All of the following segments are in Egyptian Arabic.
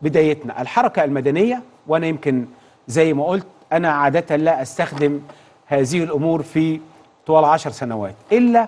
بدايتنا الحركة المدنية وأنا يمكن زي ما قلت أنا عادة لا أستخدم هذه الأمور في طوال عشر سنوات إلا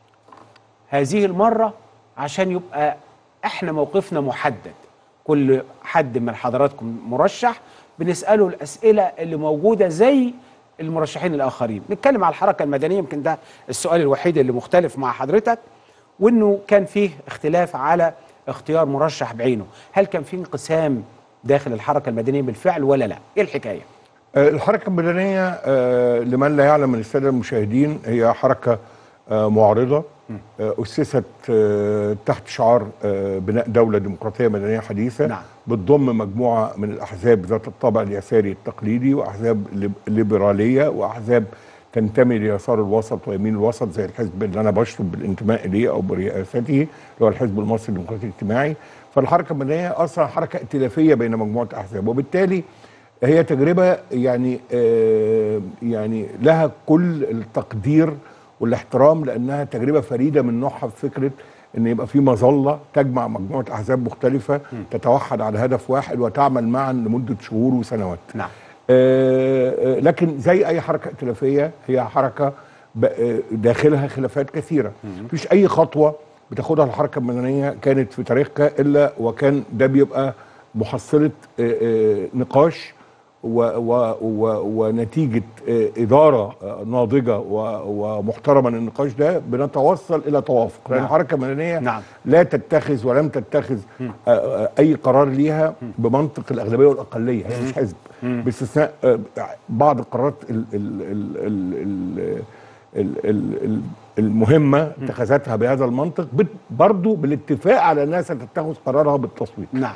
هذه المرة عشان يبقى احنا موقفنا محدد كل حد من حضراتكم مرشح بنسأله الأسئلة اللي موجودة زي المرشحين الآخرين نتكلم على الحركة المدنية يمكن ده السؤال الوحيد اللي مختلف مع حضرتك وانه كان فيه اختلاف على اختيار مرشح بعينه هل كان فيه انقسام داخل الحركة المدنية بالفعل ولا لا ايه الحكاية آه، الحركة المدنية آه، لمن لا يعلم من السادة المشاهدين هي حركة آه، معارضة آه، أسست آه، تحت شعار آه، بناء دولة ديمقراطية مدنية حديثة نعم. بتضم مجموعة من الأحزاب ذات الطابع اليساري التقليدي وأحزاب ليب- ليبرالية وأحزاب تنتمي ليسار الوسط ويمين الوسط زي الحزب اللي أنا بشرب بالانتماء إليه أو برئاسته اللي هو الحزب المصري الديمقراطي الاجتماعي فالحركة المدنية أصلا حركة ائتلافية بين مجموعة أحزاب وبالتالي هي تجربة يعني آه يعني لها كل التقدير والاحترام لأنها تجربة فريدة من نوعها في فكرة أن يبقى في مظلة تجمع مجموعة أحزاب مختلفة تتوحد على هدف واحد وتعمل معا لمدة شهور وسنوات نعم آه، آه، لكن زي اي حركه ائتلافيه هي حركه ب- آه، داخلها خلافات كثيره مفيش اي خطوه بتاخدها الحركه المدنيه كانت في تاريخها الا وكان ده بيبقى محصله آه، آه، نقاش و و و ونتيجه آه، اداره آه، ناضجه و- ومحترمه للنقاش ده بنتوصل الى توافق لان نعم. الحركه المدنيه نعم. لا تتخذ ولم تتخذ آه، آه، اي قرار ليها بمنطق الاغلبيه والاقليه هي مش حزب باستثناء آه، بعض القرارات ال- ال- ال- ال- ال- ال- ال- ال- المهمه اتخذتها بهذا المنطق بت- برضو بالاتفاق على انها ستتخذ قرارها بالتصويت نعم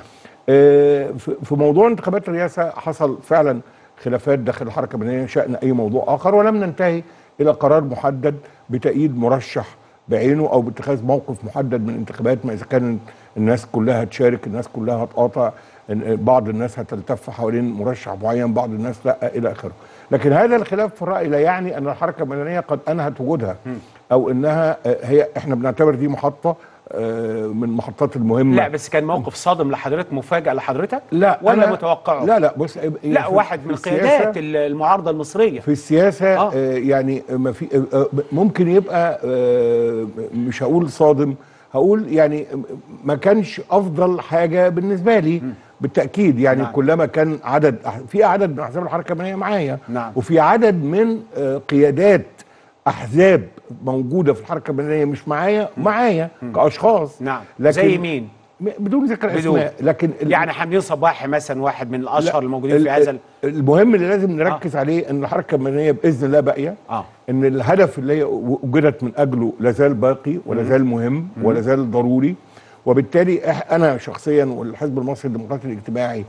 آه، في في موضوع انتخابات الرئاسه حصل فعلا خلافات داخل الحركه المدنيه شان اي موضوع اخر ولم ننتهي الى قرار محدد بتأييد مرشح بعينه او باتخاذ موقف محدد من الانتخابات ما اذا كان الناس كلها تشارك الناس كلها هتقاطع إن- بعض الناس هتلتف حوالين مرشح معين بعض الناس لا الى اخره لكن هذا الخلاف في الراي لا يعني ان الحركه المدنيه قد انهت وجودها او انها آه، هي احنا بنعتبر دي محطه آه، من المحطات المهمه لا بس كان موقف صادم لحضرتك مفاجأة لحضرتك لا ولا أنا- متوقعه لا لا بص لا في- واحد في من السياسة- قيادات المعارضة المصرية في السياسه آه. آه. يعني ما في آه، آه، ممكن يبقى آه، مش هقول صادم هقول يعني ما كانش افضل حاجه بالنسبه لي بالتاكيد يعني نعم. نعم. كلما كان عدد في عدد من احزاب الحركه المدنيه معايا نعم. وفي عدد من آه، قيادات احزاب موجوده في الحركه المدنيه مش معايا معايا كاشخاص نعم لكن زي مين م- بدون ذكر بدون. اسماء لكن ال- يعني حمدين صباحي مثلا واحد من الاشهر لا، الموجودين ال- في هذا ال- المهم اللي لازم نركز عليه ان الحركه المدنيه باذن الله باقيه اه ان الهدف اللي هي وجدت من اجله لازال باقي ولازال مهم ولازال ضروري وبالتالي إح- انا شخصيا والحزب المصري الديمقراطي الاجتماعي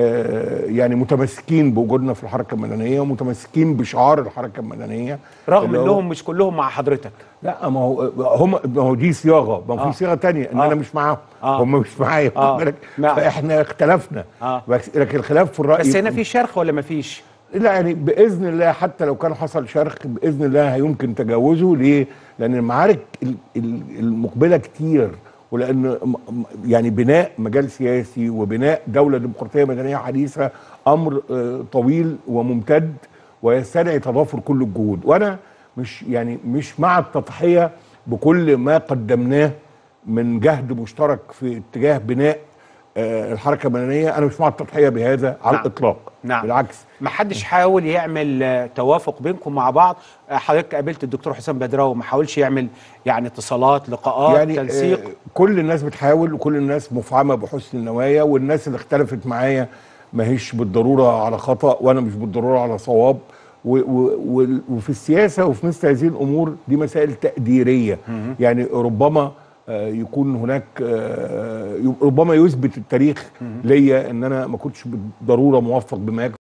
آه، يعني متمسكين بوجودنا في الحركه المدنيه ومتمسكين بشعار الحركه المدنيه رغم اللي هو- انهم مش كلهم مع حضرتك لا ما هو هم ما هو دي صياغه ما هو آه. في صيغه تانية ان آه. انا مش معاهم آه. هم مش معايا آه. واخد بالك؟ نعم. فاحنا اختلفنا آه. بس لكن الخلاف في الراي بس هنا في شرخ ولا ما فيش لا يعني باذن الله حتى لو كان حصل شرخ باذن الله هيمكن تجاوزه ليه؟ لان المعارك ال- ال- المقبله كتير ولان م- م- يعني بناء مجال سياسي وبناء دوله ديمقراطيه مدنيه حديثه امر آه، طويل وممتد ويستدعي تضافر كل الجهود وانا مش يعني مش مع التضحيه بكل ما قدمناه من جهد مشترك في اتجاه بناء آه، الحركه المدنيه انا مش مع التضحيه بهذا على نعم. الاطلاق نعم. بالعكس ما حدش حاول يعمل آه، توافق بينكم مع بعض آه، حضرتك قابلت الدكتور حسام بدراوي ما حاولش يعمل يعني اتصالات لقاءات يعني تنسيق آه كل الناس بتحاول وكل الناس مفعمه بحسن النوايا والناس اللي اختلفت معايا ما هيش بالضروره على خطا وانا مش بالضروره على صواب و و و وفي السياسه وفي مثل هذه الامور دي مسائل تقديريه يعني ربما آه، يكون هناك آه، ربما يثبت التاريخ ليا ان انا ما كنتش بالضروره موفق بما يكفي